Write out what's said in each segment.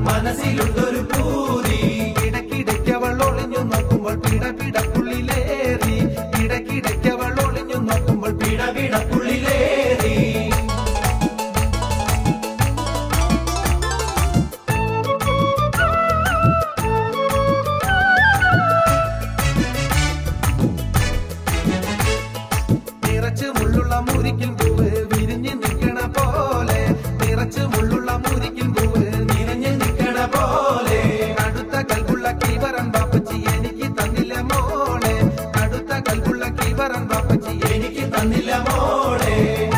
മനസ്സിലുണ്ടൊരു പൂതി ഇടയ്ക്കിടയ്ക്കവൾ ഒളിഞ്ഞു നോക്കുമ്പോൾ പിട പിടപ്പുള്ളിലേറി ഇടയ്ക്കിടയ്ക്കവൾ ഒളിഞ്ഞു നോക്കുമ്പോൾ പിട പിടപിടപ്പുള്ളിലേറി നിറച്ച് മുള്ളുള്ള മുരിക്കിൽ പൂവ് വിരിഞ്ഞു നിൽക്കണ പോലെ നിറച്ച് മുള്ളുള്ള മുരിക്കിൽ പൂവ് നിറഞ്ഞു നിൽക്കണ പോലെ കടുത്ത കൽപ്പുള്ള കീവറൻ പാപ്പച്ചി എനിക്ക് തന്നില്ല മോളെ കടുത്ത കൽപ്പുള്ള കീവറൻ പാപ്പച്ചി എനിക്ക് തന്നില്ല മോളെ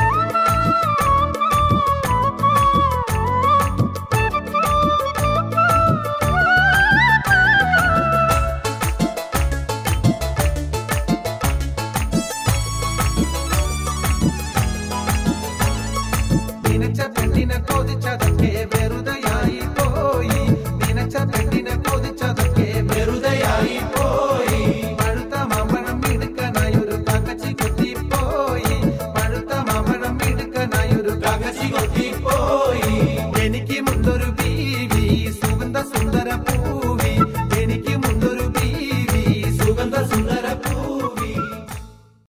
നിനച്ച പെണ്ണിനെ കൊതിച്ചതൊക്കെ വെറുതെയായി പോയി നിനച്ച പെണ്ണിനെ കൊതിച്ചതൊക്കെ വെറുതെയായി പോയി പഴുത്ത മാമ്പഴം എടുക്കാനായി ഒരു തകച്ചി കുത്തിപ്പോയി പഴുത്ത മാമ്പഴം എടുക്കാനായി ഒരു കകച്ചി കൊത്തിപ്പോയി എനിക്ക് മുണ്ടൊരു ബീവി സുഗന്ധ സുന്ദര പൂ